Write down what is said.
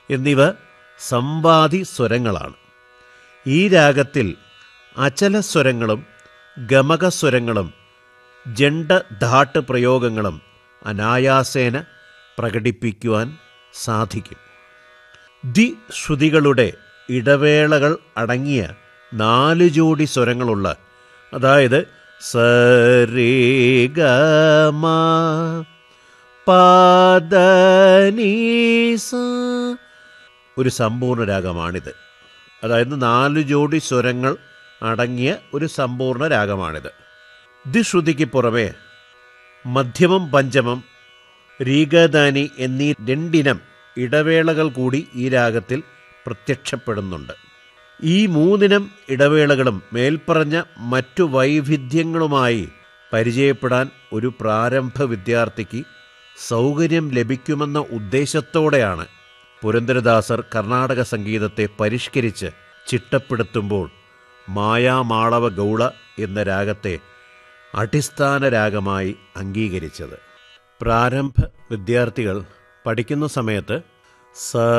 എന്നിവ സംവാദി സ്വരങ്ങളാണ് ഈ രാഗത്തിൽ അചലസ്വരങ്ങളും ഗമകസ്വരങ്ങളും ജണ്ട ധാട്ട് പ്രയോഗങ്ങളും അനായാസേന പ്രകടിപ്പിക്കുവാൻ സാധിക്കും ദ്വിശ്രുതികളുടെ ഇടവേളകൾ അടങ്ങിയ നാല് ജോഡി സ്വരങ്ങളുള്ള അതായത് സരേ ഗമ പാദനീസ ഒരു സമ്പൂർണ്ണ രാഗമാണിത് അതായത് നാല് ജോഡി സ്വരങ്ങൾ അടങ്ങിയ ഒരു സമ്പൂർണ്ണ രാഗമാണിത് ദ്വിശ്രുതിക്ക് പുറമെ മധ്യമം പഞ്ചമം രീഗദാനി എന്നീ രണ്ടിനം ഇടവേളകൾ കൂടി ഈ രാഗത്തിൽ പ്രത്യക്ഷപ്പെടുന്നുണ്ട് ഈ മൂന്നിനം ഇടവേളകളും മേൽപ്പറഞ്ഞ മറ്റു വൈവിധ്യങ്ങളുമായി പരിചയപ്പെടാൻ ഒരു പ്രാരംഭ വിദ്യാർത്ഥിക്ക് സൗകര്യം ലഭിക്കുമെന്ന ഉദ്ദേശത്തോടെയാണ് പുരന്ദരദാസർ കർണാടക സംഗീതത്തെ പരിഷ്കരിച്ച് ചിട്ടപ്പെടുത്തുമ്പോൾ മായാമാളവ ഗൗള എന്ന രാഗത്തെ അടിസ്ഥാന രാഗമായി അംഗീകരിച്ചത് പ്രാരംഭ വിദ്യാർത്ഥികൾ പഠിക്കുന്ന സമയത്ത് സ